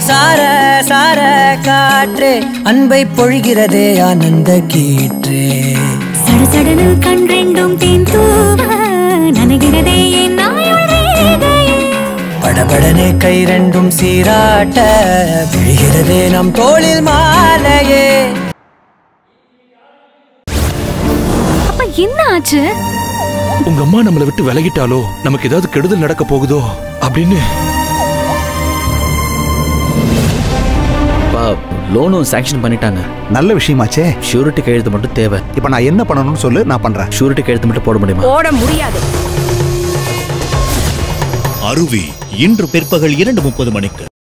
சார சார காற்றே அன்பை பொழிகிறதே ஆனந்த கீற்றே சடசடனு கண் ரெண்டும் தேன் தூவ நனைகிறதே என் நாயுள் ரேகையே படபடனே கை ரெண்டும் சீராட்ட விழுகிறதே நம் தோளில் மாலையே அப்ப என்ன ஆச்சு உங்க அம்மா நம்மளை விட்டு விலகிட்டாலோ நமக்கு ஏதாவது கெடுதல் நடக்க போகுதோ அப்படின்னு லோனும் சாங்ஷன் பண்ணிட்டாங்க நல்ல விஷயமாச்சே ஷூரிட்டி கையெழுத்து மட்டும் தேவை இப்போ நான் என்ன பண்ணணும்னு சொல்லு நான் பண்றேன் ஷூரிட்டி கையெழுத்து மட்டும் போட முடியுமா போட முடியாது அருவி இன்று பிற்பகல் இரண்டு முப்பது மணிக்கு